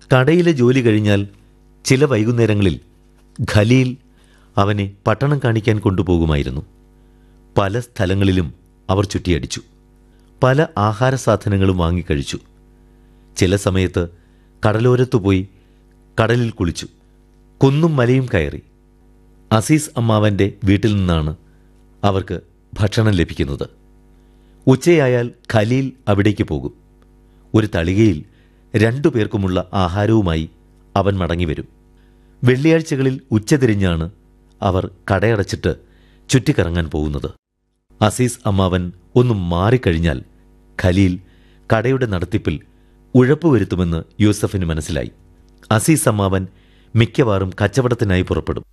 കടയിലെ ജോലി കഴിഞ്ഞാൽ ചില വൈകുന്നേരങ്ങളിൽ ഖലീൽ അവനെ പട്ടണം കാണിക്കാൻ കൊണ്ടുപോകുമായിരുന്നു പല സ്ഥലങ്ങളിലും അവർ ചുറ്റിയടിച്ചു പല ആഹാര സാധനങ്ങളും വാങ്ങിക്കഴിച്ചു ചില സമയത്ത് കടലോരത്തു പോയി കടലിൽ കുളിച്ചു കുന്നും മലയും കയറി അസീസ് അമ്മാവൻ്റെ വീട്ടിൽ നിന്നാണ് അവർക്ക് ഭക്ഷണം ലഭിക്കുന്നത് ഉച്ചയായാൽ ഖലീൽ അവിടേക്ക് പോകും ഒരു തളികയിൽ രണ്ടു പേർക്കുമുള്ള ആഹാരവുമായി അവൻ മടങ്ങിവരും വെള്ളിയാഴ്ചകളിൽ ഉച്ചതിരിഞ്ഞാണ് അവർ കടയടച്ചിട്ട് ചുറ്റിക്കറങ്ങാൻ പോകുന്നത് അസീസ് അമ്മാവൻ ഒന്ന് മാറിക്കഴിഞ്ഞാൽ ഖലീൽ കടയുടെ നടത്തിപ്പിൽ ഉഴപ്പുവരുത്തുമെന്ന് യൂസഫിന് മനസ്സിലായി അസീസ് അമ്മാവൻ മിക്കവാറും കച്ചവടത്തിനായി പുറപ്പെടും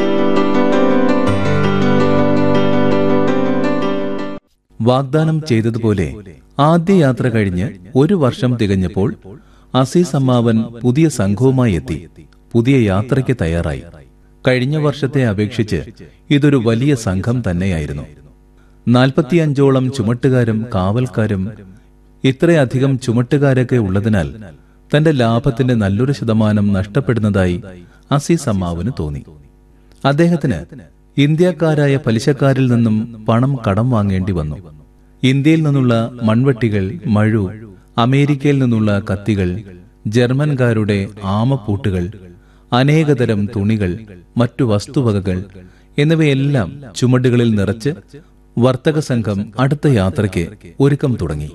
വാഗ്ദാനം ചെയ്തതുപോലെ ആദ്യ യാത്ര കഴിഞ്ഞ് ഒരു വർഷം തികഞ്ഞപ്പോൾ അസീസ് അമ്മാവൻ പുതിയ സംഘവുമായി എത്തി പുതിയ യാത്രയ്ക്ക് തയ്യാറായി കഴിഞ്ഞ വർഷത്തെ അപേക്ഷിച്ച് ഇതൊരു വലിയ സംഘം തന്നെയായിരുന്നു നാൽപ്പത്തിയഞ്ചോളം ചുമട്ടുകാരും കാവൽക്കാരും ഇത്രയധികം ചുമട്ടുകാരൊക്കെ ഉള്ളതിനാൽ തന്റെ ലാഭത്തിന്റെ നല്ലൊരു ശതമാനം നഷ്ടപ്പെടുന്നതായി അസീസ് അമ്മാവന് തോന്നി അദ്ദേഹത്തിന് ഇന്ത്യക്കാരായ പലിശക്കാരിൽ നിന്നും പണം കടം വാങ്ങേണ്ടി വന്നു ഇന്ത്യയിൽ നിന്നുള്ള മൺവെട്ടികൾ മഴു അമേരിക്കയിൽ നിന്നുള്ള കത്തികൾ ജർമ്മൻകാരുടെ ആമപ്പൂട്ടുകൾ അനേകതരം തുണികൾ മറ്റു വസ്തുവകകൾ എന്നിവയെല്ലാം ചുമടുകളിൽ നിറച്ച് വർത്തക സംഘം അടുത്ത യാത്രയ്ക്ക് ഒരുക്കം തുടങ്ങി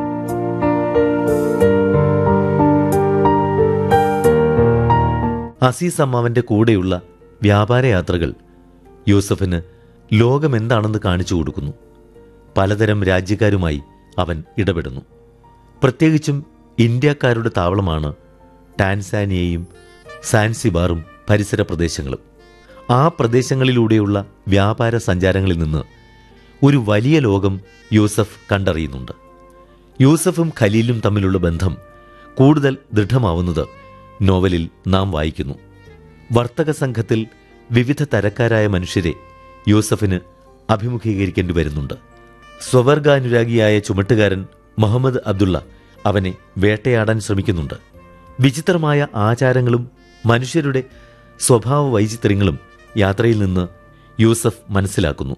അസീസ് അമ്മാവന്റെ കൂടെയുള്ള വ്യാപാര യാത്രകൾ യൂസഫിന് ലോകമെന്താണെന്ന് കാണിച്ചു കൊടുക്കുന്നു പലതരം രാജ്യക്കാരുമായി അവൻ ഇടപെടുന്നു പ്രത്യേകിച്ചും ഇന്ത്യക്കാരുടെ താവളമാണ് ടാൻസാനിയയും സാൻസിബാറും പരിസര പ്രദേശങ്ങളും ആ പ്രദേശങ്ങളിലൂടെയുള്ള വ്യാപാര സഞ്ചാരങ്ങളിൽ നിന്ന് ഒരു വലിയ ലോകം യൂസഫ് കണ്ടറിയുന്നുണ്ട് യൂസഫും ഖലീലും തമ്മിലുള്ള ബന്ധം കൂടുതൽ ദൃഢമാവുന്നത് നോവലിൽ നാം വായിക്കുന്നു വർത്തക സംഘത്തിൽ വിവിധ തരക്കാരായ മനുഷ്യരെ യൂസഫിന് അഭിമുഖീകരിക്കേണ്ടി വരുന്നുണ്ട് സ്വവർഗാനുരാഗിയായ ചുമട്ടുകാരൻ മുഹമ്മദ് അബ്ദുള്ള അവനെ വേട്ടയാടാൻ ശ്രമിക്കുന്നുണ്ട് വിചിത്രമായ ആചാരങ്ങളും മനുഷ്യരുടെ സ്വഭാവ വൈചിത്ര്യങ്ങളും യാത്രയിൽ നിന്ന് യൂസഫ് മനസ്സിലാക്കുന്നു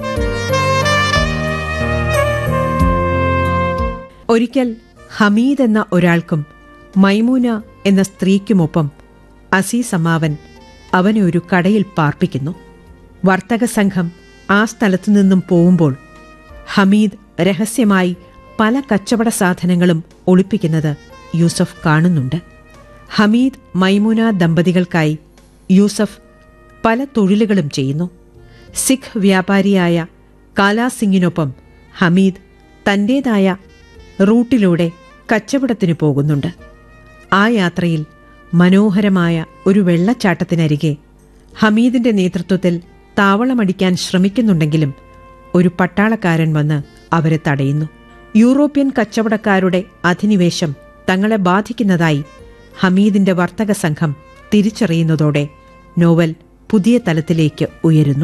ഒരിക്കൽ ഹമീദ് എന്ന ഒരാൾക്കും മൈമൂന എന്ന സ്ത്രീക്കുമൊപ്പം അസീസ് അമ്മാവൻ അവനെ ഒരു കടയിൽ പാർപ്പിക്കുന്നു വർത്തക സംഘം ആ സ്ഥലത്തു നിന്നും പോകുമ്പോൾ ഹമീദ് രഹസ്യമായി പല കച്ചവട സാധനങ്ങളും ഒളിപ്പിക്കുന്നത് യൂസഫ് കാണുന്നുണ്ട് ഹമീദ് മൈമൂന ദമ്പതികൾക്കായി യൂസഫ് പല തൊഴിലുകളും ചെയ്യുന്നു സിഖ് വ്യാപാരിയായ കാലാ സിംഗിനൊപ്പം ഹമീദ് തന്റേതായ റൂട്ടിലൂടെ കച്ചവടത്തിന് പോകുന്നുണ്ട് ആ യാത്രയിൽ മനോഹരമായ ഒരു വെള്ളച്ചാട്ടത്തിനരികെ ഹമീദിന്റെ നേതൃത്വത്തിൽ താവളമടിക്കാൻ ശ്രമിക്കുന്നുണ്ടെങ്കിലും ഒരു പട്ടാളക്കാരൻ വന്ന് അവരെ തടയുന്നു യൂറോപ്യൻ കച്ചവടക്കാരുടെ അധിനിവേശം തങ്ങളെ ബാധിക്കുന്നതായി ഹമീദിന്റെ വർത്തക സംഘം തിരിച്ചറിയുന്നതോടെ നോവൽ പുതിയ തലത്തിലേക്ക് ഉയരുന്നു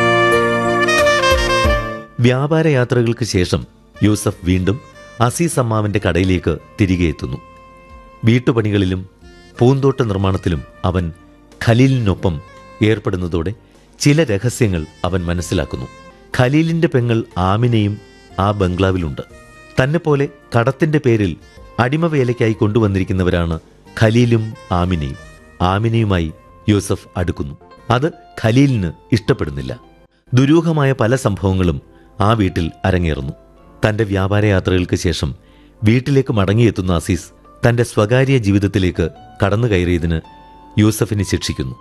വ്യാപാര യാത്രകൾക്ക് ശേഷം യൂസഫ് വീണ്ടും അസീസ് അമ്മാവന്റെ കടയിലേക്ക് തിരികെ എത്തുന്നു വീട്ടുപണികളിലും പൂന്തോട്ട നിർമ്മാണത്തിലും അവൻ ഖലീലിനൊപ്പം ഏർപ്പെടുന്നതോടെ ചില രഹസ്യങ്ങൾ അവൻ മനസ്സിലാക്കുന്നു ഖലീലിന്റെ പെങ്ങൾ ആമിനയും ആ ബംഗ്ലാവിലുണ്ട് തന്നെപ്പോലെ കടത്തിന്റെ പേരിൽ അടിമവേലയ്ക്കായി കൊണ്ടുവന്നിരിക്കുന്നവരാണ് ഖലീലും ആമിനയും ആമിനയുമായി യൂസഫ് അടുക്കുന്നു അത് ഖലീലിന് ഇഷ്ടപ്പെടുന്നില്ല ദുരൂഹമായ പല സംഭവങ്ങളും ആ വീട്ടിൽ അരങ്ങേറുന്നു തന്റെ വ്യാപാര യാത്രകൾക്ക് ശേഷം വീട്ടിലേക്ക് മടങ്ങിയെത്തുന്ന അസീസ് തന്റെ സ്വകാര്യ ജീവിതത്തിലേക്ക് കടന്നു കയറിയതിന് യൂസഫിനെ ശിക്ഷിക്കുന്നു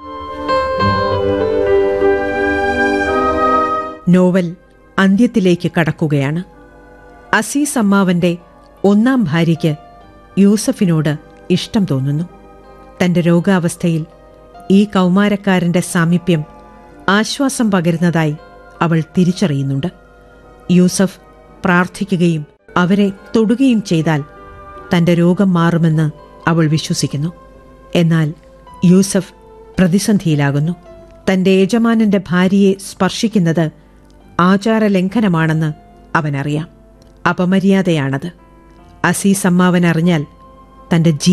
നോവൽ അന്ത്യത്തിലേക്ക് കടക്കുകയാണ് അസീസ് അമ്മാവന്റെ ഒന്നാം ഭാര്യയ്ക്ക് യൂസഫിനോട് ഇഷ്ടം തോന്നുന്നു തന്റെ രോഗാവസ്ഥയിൽ ഈ കൗമാരക്കാരന്റെ സാമീപ്യം ആശ്വാസം പകരുന്നതായി അവൾ തിരിച്ചറിയുന്നുണ്ട് യൂസഫ് പ്രാർത്ഥിക്കുകയും അവരെ തൊടുകയും ചെയ്താൽ തന്റെ രോഗം മാറുമെന്ന് അവൾ വിശ്വസിക്കുന്നു എന്നാൽ യൂസഫ് പ്രതിസന്ധിയിലാകുന്നു തന്റെ യജമാനന്റെ ഭാര്യയെ സ്പർശിക്കുന്നത് ആചാരലംഘനമാണെന്ന് അവനറിയാം അപമര്യാദയാണത് അസീസ് അമ്മാവൻ അറിഞ്ഞാൽ തന്റെ ജീ